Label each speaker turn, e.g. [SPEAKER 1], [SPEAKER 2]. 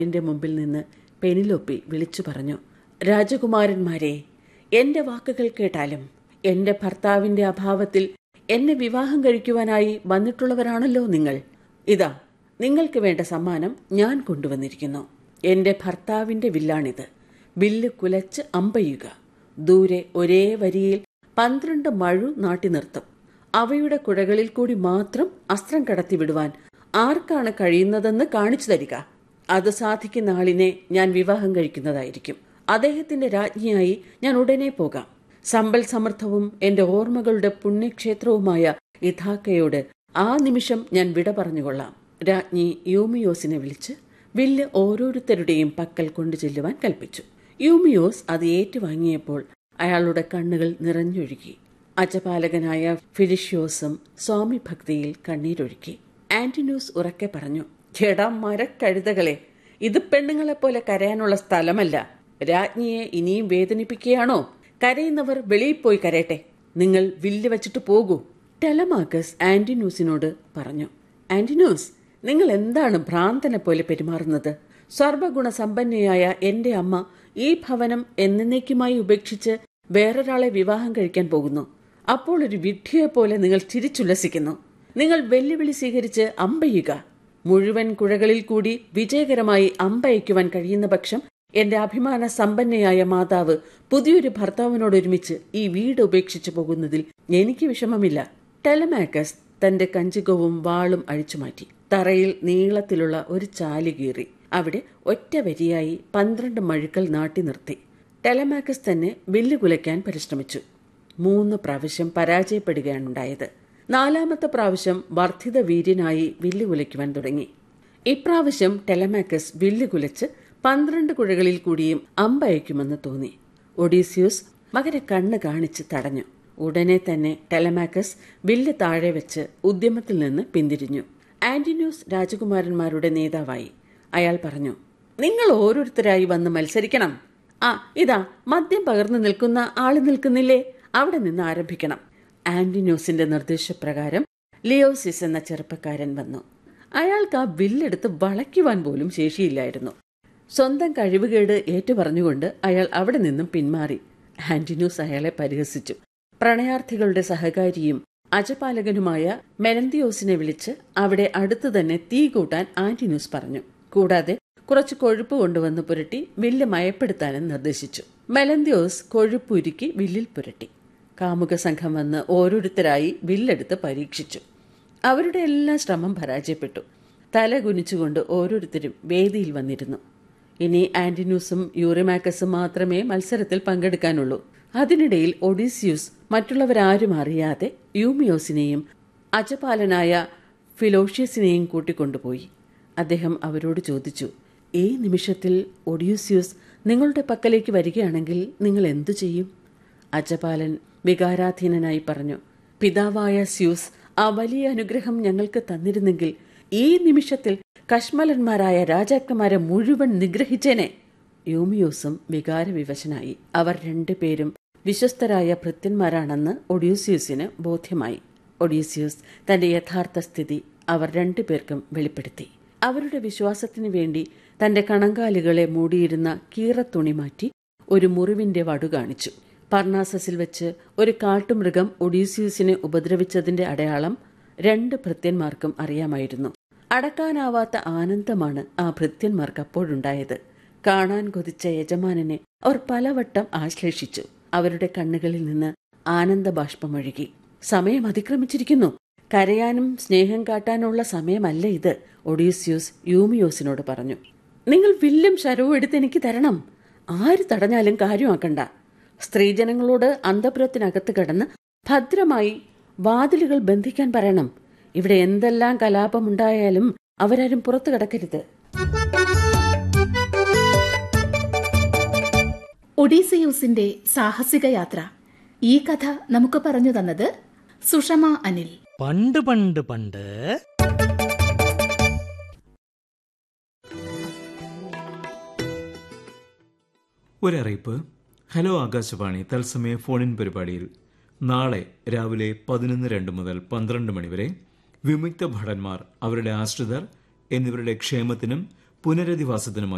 [SPEAKER 1] എന്റെ മുമ്പിൽ നിന്ന് പെനിലോപ്പി വിളിച്ചു പറഞ്ഞു രാജകുമാരന്മാരെ എന്റെ വാക്കുകൾ കേട്ടാലും എന്റെ ഭർത്താവിന്റെ അഭാവത്തിൽ എന്നെ വിവാഹം കഴിക്കുവാനായി വന്നിട്ടുള്ളവരാണല്ലോ നിങ്ങൾ ഇതാ നിങ്ങൾക്ക് വേണ്ട സമ്മാനം ഞാൻ കൊണ്ടുവന്നിരിക്കുന്നു എന്റെ ഭർത്താവിന്റെ വില്ലാണിത് വില്ല് കുലച്ച് അമ്പയുക ദൂരെ ഒരേ വരിയിൽ പന്ത്രണ്ട് മഴു നാട്ടി നിർത്തും അവയുടെ കുഴകളിൽ കൂടി മാത്രം അസ്ത്രം കടത്തിവിടുവാൻ ആർക്കാണ് കഴിയുന്നതെന്ന് കാണിച്ചു തരിക അത് സാധിക്കുന്ന ആളിനെ ഞാൻ വിവാഹം കഴിക്കുന്നതായിരിക്കും അദ്ദേഹത്തിന്റെ രാജ്ഞിയായി ഞാൻ ഉടനെ പോകാം സമ്പൽ സമർത്ഥവും എന്റെ ഓർമ്മകളുടെ പുണ്യക്ഷേത്രവുമായ ഇഥാക്കയോട് ആ നിമിഷം ഞാൻ വിട പറഞ്ഞുകൊള്ളാം രാജ്ഞി യൂമിയോസിനെ വിളിച്ച് വില്ല് ഓരോരുത്തരുടെയും പക്കൽ കൊണ്ടു ചെല്ലുവാൻ കൽപ്പിച്ചു യൂമിയോസ് അത് ഏറ്റുവാങ്ങിയപ്പോൾ അയാളുടെ കണ്ണുകൾ നിറഞ്ഞൊഴുകി അജപാലകനായ ഫിലിഷ്യോസും സ്വാമി ഭക്തിയിൽ കണ്ണീരൊഴുക്കി ആന്റിനൂസ് ഉറക്കെ പറഞ്ഞു ചേടാ മരക്കഴുതകളെ ഇത് പെണ്ണുങ്ങളെപ്പോലെ കരയാനുള്ള സ്ഥലമല്ല രാജ്ഞിയെ ഇനിയും വേദനിപ്പിക്കുകയാണോ കരയുന്നവർ വെളിയിൽ പോയി കരയട്ടെ നിങ്ങൾ വില്ല് വെച്ചിട്ട് പോകൂ ടെലമാക്കസ് ആന്റിനൂസിനോട് പറഞ്ഞു ആന്റിനൂസ് നിങ്ങൾ എന്താണ് ഭ്രാന്തനെ പോലെ പെരുമാറുന്നത് സർവഗുണ സമ്പന്നയായ എന്റെ അമ്മ ഈ ഭവനം എന്നേക്കുമായി ഉപേക്ഷിച്ച് വേറൊരാളെ വിവാഹം കഴിക്കാൻ പോകുന്നു അപ്പോൾ ഒരു വിഡ്ഢിയെ പോലെ നിങ്ങൾ ചിരിച്ചുല്ലസിക്കുന്നു നിങ്ങൾ വെല്ലുവിളി സ്വീകരിച്ച് അമ്പയുക മുഴുവൻ കുഴകളിൽ കൂടി വിജയകരമായി അമ്പയക്കുവാൻ കഴിയുന്ന പക്ഷം എന്റെ അഭിമാന സമ്പന്നയായ മാതാവ് പുതിയൊരു ഭർത്താവിനോടൊരുമിച്ച് ഈ വീട് ഉപേക്ഷിച്ചു പോകുന്നതിൽ എനിക്ക് വിഷമമില്ല ടെലമാക്കസ് തന്റെ കഞ്ചുകവും വാളും അഴിച്ചുമാറ്റി തറയിൽ നീളത്തിലുള്ള ഒരു ചാലി കീറി അവിടെ ഒറ്റ വരിയായി പന്ത്രണ്ട് മഴുക്കൾ നാട്ടി നിർത്തി ടെലമാക്കസ് തന്നെ വില്ല് കുലയ്ക്കാൻ പരിശ്രമിച്ചു മൂന്ന് പ്രാവശ്യം പരാജയപ്പെടുകയാണുണ്ടായത് നാലാമത്തെ പ്രാവശ്യം വർദ്ധിത വീര്യനായി വില്ല് കുലയ്ക്കുവാൻ തുടങ്ങി ഇപ്രാവശ്യം ടെലമാക്കസ് വില്ല് കുലച്ച് പന്ത്രണ്ട് കുഴകളിൽ കൂടിയും അമ്പയക്കുമെന്ന് തോന്നി ഒഡീസിയൂസ് മകനെ കണ്ണ് കാണിച്ച് തടഞ്ഞു ഉടനെ തന്നെ ടെലമാക്കസ് വില്ല് താഴെ വെച്ച് ഉദ്യമത്തിൽ നിന്ന് പിന്തിരിഞ്ഞു ആന്റിന്യൂസ് രാജകുമാരന്മാരുടെ നേതാവായി അയാൾ പറഞ്ഞു നിങ്ങൾ ഓരോരുത്തരായി വന്ന് മത്സരിക്കണം ആ ഇതാ മദ്യം പകർന്നു നിൽക്കുന്ന ആള് നിൽക്കുന്നില്ലേ അവിടെ നിന്ന് ആരംഭിക്കണം ആന്റിന്യൂസിന്റെ നിർദ്ദേശപ്രകാരം ലിയോസിസ് എന്ന ചെറുപ്പക്കാരൻ വന്നു അയാൾക്ക് ആ വില്ലെടുത്ത് വളയ്ക്കുവാൻ പോലും ശേഷിയില്ലായിരുന്നു സ്വന്തം കഴിവുകേട് ഏറ്റുപറഞ്ഞുകൊണ്ട് അയാൾ അവിടെ നിന്നും പിന്മാറി ആന്റിന്യൂസ് അയാളെ പരിഹസിച്ചു പ്രണയാർത്ഥികളുടെ സഹകാരിയും അജപാലകനുമായ മെലന്തിയോസിനെ വിളിച്ച് അവിടെ അടുത്തു തന്നെ തീ കൂട്ടാൻ ആന്റിന്യൂസ് പറഞ്ഞു കൂടാതെ കുറച്ച് കൊഴുപ്പ് കൊണ്ടുവന്ന് പുരട്ടി വില്ല് മയപ്പെടുത്താനും നിർദ്ദേശിച്ചു മെലന്തിയോസ് കൊഴുപ്പുരുക്കി വില്ലിൽ പുരട്ടി കാമുക സംഘം വന്ന് ഓരോരുത്തരായി വില്ലെടുത്ത് പരീക്ഷിച്ചു അവരുടെ എല്ലാ ശ്രമം പരാജയപ്പെട്ടു തല കുനിച്ചുകൊണ്ട് ഓരോരുത്തരും വേദിയിൽ വന്നിരുന്നു ഇനി ആന്റിന്യൂസും യൂറിമാക്കസും മാത്രമേ മത്സരത്തിൽ പങ്കെടുക്കാനുള്ളൂ അതിനിടയിൽ ഒഡീസിയൂസ് മറ്റുള്ളവരാരും അറിയാതെ യൂമിയോസിനെയും അജപാലനായ ഫിലോഷ്യസിനെയും കൂട്ടിക്കൊണ്ടുപോയി അദ്ദേഹം അവരോട് ചോദിച്ചു ഈ നിമിഷത്തിൽ ഒഡ്യൂസിയൂസ് നിങ്ങളുടെ പക്കലേക്ക് വരികയാണെങ്കിൽ നിങ്ങൾ എന്തു ചെയ്യും അജപാലൻ വികാരാധീനനായി പറഞ്ഞു പിതാവായ സ്യൂസ് ആ വലിയ അനുഗ്രഹം ഞങ്ങൾക്ക് തന്നിരുന്നെങ്കിൽ ഈ നിമിഷത്തിൽ കശ്മലന്മാരായ രാജാക്കന്മാരെ മുഴുവൻ നിഗ്രഹിച്ചേനെ യൂമിയോസും വികാരവിവശനായി അവർ രണ്ടുപേരും വിശ്വസ്തരായ ഭൃത്യന്മാരാണെന്ന് ഒഡ്യൂസിയൂസിന് ബോധ്യമായി ഒഡീസിയൂസ് തന്റെ യഥാർത്ഥ സ്ഥിതി അവർ രണ്ടുപേർക്കും വെളിപ്പെടുത്തി അവരുടെ വിശ്വാസത്തിനു വേണ്ടി തന്റെ കണങ്കാലുകളെ മൂടിയിരുന്ന കീറത്തുണി മാറ്റി ഒരു മുറിവിന്റെ വടു കാണിച്ചു പർണാസസിൽ വെച്ച് ഒരു കാട്ടുമൃഗം ഒഡീസിയൂസിനെ ഉപദ്രവിച്ചതിന്റെ അടയാളം രണ്ട് ഭൃത്യന്മാർക്കും അറിയാമായിരുന്നു അടക്കാനാവാത്ത ആനന്ദമാണ് ആ ഭൃത്യന്മാർക്ക് അപ്പോഴുണ്ടായത് കാണാൻ കൊതിച്ച യജമാനനെ അവർ പലവട്ടം ആശ്ലേഷിച്ചു അവരുടെ കണ്ണുകളിൽ നിന്ന് ആനന്ദബാഷ്പമൊഴുകി സമയം അതിക്രമിച്ചിരിക്കുന്നു കരയാനും സ്നേഹം കാട്ടാനുള്ള സമയമല്ല ഇത് ഒഡീസ്യൂസ് യൂമിയോസിനോട് പറഞ്ഞു നിങ്ങൾ വില്ലും ശരവും എടുത്ത് എനിക്ക് തരണം ആര് തടഞ്ഞാലും കാര്യമാക്കണ്ട സ്ത്രീജനങ്ങളോട് അന്തപുരത്തിനകത്ത് കിടന്ന് ഭദ്രമായി വാതിലുകൾ ബന്ധിക്കാൻ പറയണം ഇവിടെ എന്തെല്ലാം കലാപമുണ്ടായാലും അവരാരും പുറത്തു കിടക്കരുത്
[SPEAKER 2] ഒഡീസിയൂസിന്റെ സാഹസിക യാത്ര ഈ കഥ നമുക്ക് പറഞ്ഞു തന്നത് സുഷമ അനിൽ
[SPEAKER 3] പണ്ട് പണ്ട് പണ്ട്
[SPEAKER 4] ഒരറിയിപ്പ് ഹലോ ആകാശവാണി തത്സമയ ഫോണിൻ പരിപാടിയിൽ നാളെ രാവിലെ പതിനൊന്ന് രണ്ട് മുതൽ പന്ത്രണ്ട് മണിവരെ വിമുക്ത ഭടന്മാർ അവരുടെ ആശ്രിതർ എന്നിവരുടെ ക്ഷേമത്തിനും പുനരധിവാസത്തിനുമായി